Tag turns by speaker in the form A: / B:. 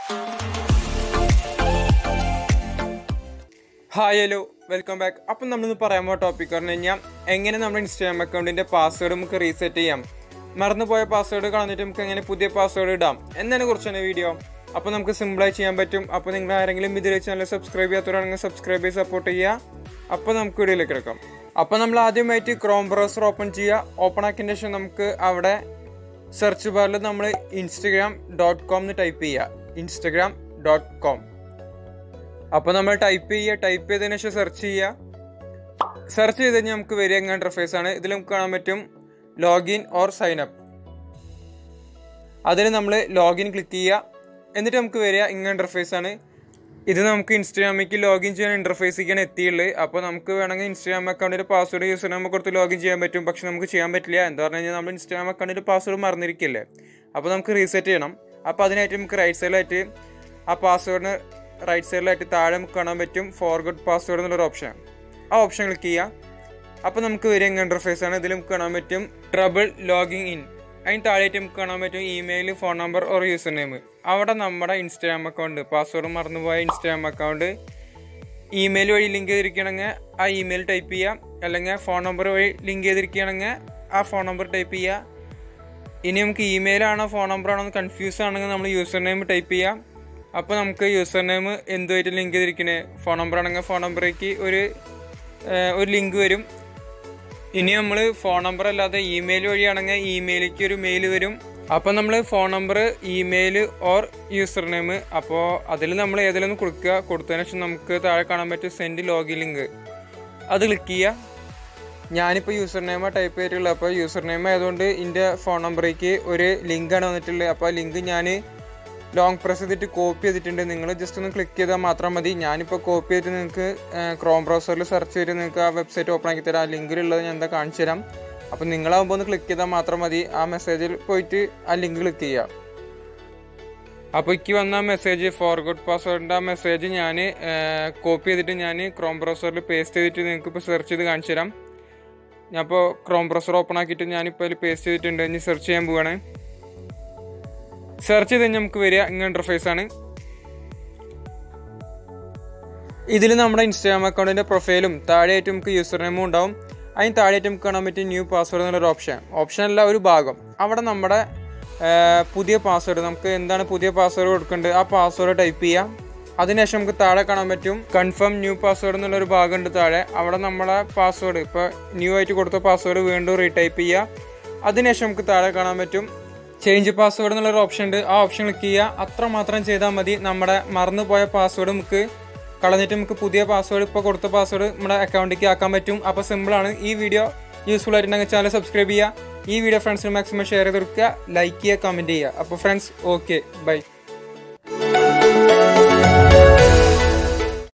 A: hi hello welcome back അപ്പം നമ്മളിന്ന് പറയാൻ പോകുന്ന ടോപ്പിക് പറഞ്ഞു കഴിഞ്ഞാൽ എങ്ങനെ നമ്മുടെ ഇൻസ്റ്റാഗ്രാം അക്കൗണ്ടിൻ്റെ പാസ്വേഡ് നമുക്ക് റീസെറ്റ് ചെയ്യാം മറന്നുപോയ പാസ്വേഡ് കളഞ്ഞിട്ട് നമുക്ക് എങ്ങനെ പുതിയ പാസ്വേഡ് ഇടാം എന്നതിനെ കുറിച്ചാണ് വീഡിയോ അപ്പോൾ നമുക്ക് സിമ്പിളായി ചെയ്യാൻ പറ്റും അപ്പോൾ നിങ്ങൾ ആരെങ്കിലും ഇതിൽ ചാനൽ സബ്സ്ക്രൈബ് ചെയ്യാത്തവരാണെങ്കിൽ സബ്സ്ക്രൈബ് ചെയ്ത് സപ്പോർട്ട് ചെയ്യുക അപ്പോൾ നമുക്ക് വീഡിയോയിലേക്ക് എടുക്കാം അപ്പോൾ നമ്മൾ ആദ്യമായിട്ട് ക്രോം ബ്രൗസർ ഓപ്പൺ ചെയ്യുക ഓപ്പൺ ആക്കിയതിന് ശേഷം നമുക്ക് അവിടെ സെർച്ച് ബാറിൽ നമ്മൾ ഇൻസ്റ്റഗ്രാം ഡോട്ട് കോം എന്ന് ടൈപ്പ് ചെയ്യുക ഇൻസ്റ്റഗ്രാം ഡോട്ട് കോം അപ്പോൾ നമ്മൾ ടൈപ്പ് ചെയ്യുക ടൈപ്പ് ചെയ്തതിനു ശേഷം സെർച്ച് ചെയ്യുക സെർച്ച് ചെയ്ത് കഴിഞ്ഞാൽ നമുക്ക് വരിക എങ്ങനെ ഇന്റർഫേസ് ആണ് ഇതിൽ നമുക്ക് കാണാൻ പറ്റും ലോഗിൻ ഓർ സൈൻ അപ്പ് അതിൽ നമ്മൾ ലോഗിൻ ക്ലിക്ക് ചെയ്യുക എന്നിട്ട് നമുക്ക് വരിക ഇങ്ങനെ ഇന്റർഫേസ് ആണ് ഇത് നമുക്ക് ഇൻസ്റ്റാഗ്രാമിലേക്ക് ലോഗിൻ ചെയ്യാൻ ഇന്റർഫേസിലേക്കാണ് എത്തിയുള്ളത് അപ്പോൾ നമുക്ക് വേണമെങ്കിൽ ഇൻസ്റ്റാഗ്രാം അക്കൗണ്ടിൻ്റെ പാസ്വേഡ് യൂസർ നമ്മൾ കൊടുത്ത് ലോഗിൻ ചെയ്യാൻ പറ്റും പക്ഷെ നമുക്ക് ചെയ്യാൻ പറ്റില്ല എന്താ പറഞ്ഞു കഴിഞ്ഞാൽ നമ്മൾ ഇൻസ്റ്റാഗ്രാം അക്കൗണ്ടിൻ്റെ പാസ്വേഡ് മറന്നിരിക്കില്ലേ അപ്പോൾ നമുക്ക് റീസെറ്റ് ചെയ്യണം അപ്പോൾ അതിനായിട്ട് നമുക്ക് റൈറ്റ് സൈഡിലായിട്ട് ആ പാസ്വേഡിന് റൈറ്റ് സൈഡിലായിട്ട് താഴെ നമുക്ക് കാണാൻ പറ്റും ഫോർഗഡ് പാസ്വേഡ് എന്നുള്ളൊരു ഓപ്ഷൻ ആ ഓപ്ഷൻ ക്ലിക്ക് ചെയ്യുക അപ്പോൾ നമുക്ക് വരിക ഇങ്ങനെ ഇൻ്റർഫേസ് ആണ് ഇതിൽ നമുക്ക് കാണാൻ പറ്റും ട്രബിൾ ലോഗിങ് ഇൻ അതിന് താഴെയായിട്ട് നമുക്ക് കാണാൻ പറ്റും email phone number or user name അവിടെ നമ്മുടെ ഇൻസ്റ്റാഗ്രാം അക്കൗണ്ട് പാസ്വേഡ് മറന്നുപോയ ഇൻസ്റ്റാഗ്രാം അക്കൗണ്ട് ഇമെയിൽ വഴി ലിങ്ക് ചെയ്തിരിക്കുകയാണെങ്കിൽ ആ ഇമെയിൽ ടൈപ്പ് ചെയ്യുക അല്ലെങ്കിൽ ഫോൺ നമ്പർ വഴി ലിങ്ക് ചെയ്തിരിക്കുകയാണെങ്കിൽ ആ ഫോൺ നമ്പർ ടൈപ്പ് ചെയ്യുക ഇനി നമുക്ക് ഇമെയിൽ ആണോ ഫോൺ നമ്പർ ആണോ എന്ന് കൺഫ്യൂസ് ആണെങ്കിൽ നമ്മൾ യൂസർ നെയിം ടൈപ്പ് ചെയ്യാം അപ്പോൾ നമുക്ക് യൂസർ നെയിം എന്തുമായിട്ട് ലിങ്ക് ചെയ്തിരിക്കുന്നത് ഫോൺ നമ്പർ ആണെങ്കിൽ ഫോൺ നമ്പറേക്ക് ഒരു ഏഹ്, ഒരു ലിങ്ക് വരും ഇനി നമ്മൾ ഫോൺ നമ്പർ അല്ലാതെ ഇമെയിൽ വഴിയാണെങ്കിൽ ഇമെയിലേക്ക് ഒരു മെയിൽ വരും അപ്പോൾ നമ്മൾ phone number email or user name അപ്പോൾ അതിൽ നമ്മൾ ഏതെങ്കിലും കൊടുക്കുക കൊടുത്തതിന് ശേഷം നമുക്ക് താഴെ കാണാൻ പറ്റും സെൻഡ് ലോഗിൻ ലിങ്ക് അത് ക്ലിക്ക് ചെയ്യുക ഞാനിപ്പോൾ യൂസർ നെയിം ടൈപ്പ് ചെയ്തിട്ടുള്ളത് അപ്പോൾ യൂസർ നെയിം ആയതുകൊണ്ട് എൻ്റെ ഫോൺ നമ്പറേക്ക് ഒരു ലിങ്കാണ് വന്നിട്ടുള്ളത് അപ്പോൾ ആ ലിങ്ക് ഞാൻ ലോങ് പ്രസ് ചെയ്തിട്ട് കോപ്പി ചെയ്തിട്ടുണ്ട് നിങ്ങൾ ജസ്റ്റ് ഒന്ന് ക്ലിക്ക് ചെയ്താൽ മാത്രം മതി ഞാനിപ്പോൾ കോപ്പി ചെയ്തിട്ട് നിങ്ങൾക്ക് ക്രോം ബ്രൗസറിൽ സെർച്ച് ചെയ്ത് നിങ്ങൾക്ക് ആ വെബ്സൈറ്റ് ഓപ്പൺ ആക്കി തരാം ആ ലിങ്കിലുള്ളത് ഞാൻ എന്താ കാണിച്ചു തരാം അപ്പോൾ നിങ്ങളാകുമ്പോൾ ഒന്ന് ക്ലിക്ക് ചെയ്താൽ മാത്രം മതി ആ മെസ്സേജിൽ പോയിട്ട് ആ ലിങ്ക് ക്ലിക്ക് ചെയ്യുക അപ്പോൾ എനിക്ക് വന്ന മെസ്സേജ് ഫോർഗോഡ് പാസ്വേഡിൻ്റെ ആ മെസ്സേജ് ഞാൻ കോപ്പി ചെയ്തിട്ട് ഞാൻ ക്രോം ബ്രൗസറിൽ പേസ്റ്റ് ചെയ്തിട്ട് നിങ്ങൾക്ക് ഇപ്പോൾ സെർച്ച് ചെയ്ത് കാണിച്ചു തരാം ഞാൻ ഇപ്പോൾ ക്രോം ബ്രൗസർ ഓപ്പൺ ആക്കിയിട്ട് ഞാനിപ്പോൾ അതിൽ പേസ്റ്റ് ചെയ്തിട്ടുണ്ട് ഇനി സെർച്ച് ചെയ്യാൻ പോവുകയാണ് സെർച്ച് ചെയ്ത് കഴിഞ്ഞാൽ നമുക്ക് വരിക ഇങ്ങനെ ഇന്റർഫേസ് ആണ് ഇതിൽ നമ്മുടെ ഇൻസ്റ്റാഗ്രാം അക്കൗണ്ടിന്റെ പ്രൊഫൈലും താഴെയായിട്ട് നമുക്ക് യൂസർ നെയിമും ഉണ്ടാവും അതിന് താഴെയായിട്ട് നമുക്ക് കാണാൻ പറ്റിയ ന്യൂ പാസ്വേഡ് എന്നുള്ളൊരു ഓപ്ഷൻ ഓപ്ഷൻ അല്ല ഒരു ഭാഗം അവിടെ നമ്മുടെ ആ, പുതിയ പാസ്വേഡ് നമുക്ക് എന്താണ് പുതിയ പാസ്വേഡ് കൊടുക്കേണ്ടത് ആ പാസ്വേഡ് ടൈപ്പ് ചെയ്യാം അതിനുശേഷം നമുക്ക് താഴെ കാണാൻ പറ്റും കൺഫേം ന്യൂ പാസ്വേഡ് എന്നുള്ളൊരു ഭാഗമുണ്ട് താഴെ അവിടെ നമ്മളെ പാസ്വേഡ് ഇപ്പോൾ ന്യൂ ആയിട്ട് കൊടുത്ത പാസ്വേഡ് വീണ്ടും റീടൈപ്പ് ചെയ്യുക അതിനുശേഷം നമുക്ക് താഴെ കാണാൻ പറ്റും ചേഞ്ച് പാസ്വേഡ് എന്നുള്ളൊരു ഓപ്ഷൻ ഉണ്ട് ആ ഓപ്ഷൻ ക്ലിക്ക് ചെയ്യുക അത്ര മാത്രം ചെയ്താൽ മതി നമ്മുടെ മറന്നുപോയ പാസ്വേഡ് നമുക്ക് കളഞ്ഞിട്ട് നമുക്ക് പുതിയ പാസ്വേഡ് ഇപ്പോൾ കൊടുത്ത പാസ്വേഡ് നമ്മുടെ അക്കൗണ്ടിലേക്ക് ആക്കാൻ പറ്റും അപ്പോൾ സിമ്പിളാണ് ഈ വീഡിയോ യൂസ്ഫുൾ ആയിട്ടുണ്ടെങ്കിൽ ചാനൽ സബ്സ്ക്രൈബ് ചെയ്യുക ഈ വീഡിയോ ഫ്രണ്ട്സിന് മാക്സിമം ഷെയർ ചെയ്ത് കൊടുക്കുക ലൈക്ക് ചെയ്യുക കമൻറ്റ് ചെയ്യുക അപ്പോൾ ഫ്രണ്ട്സ് ഓക്കെ ബൈ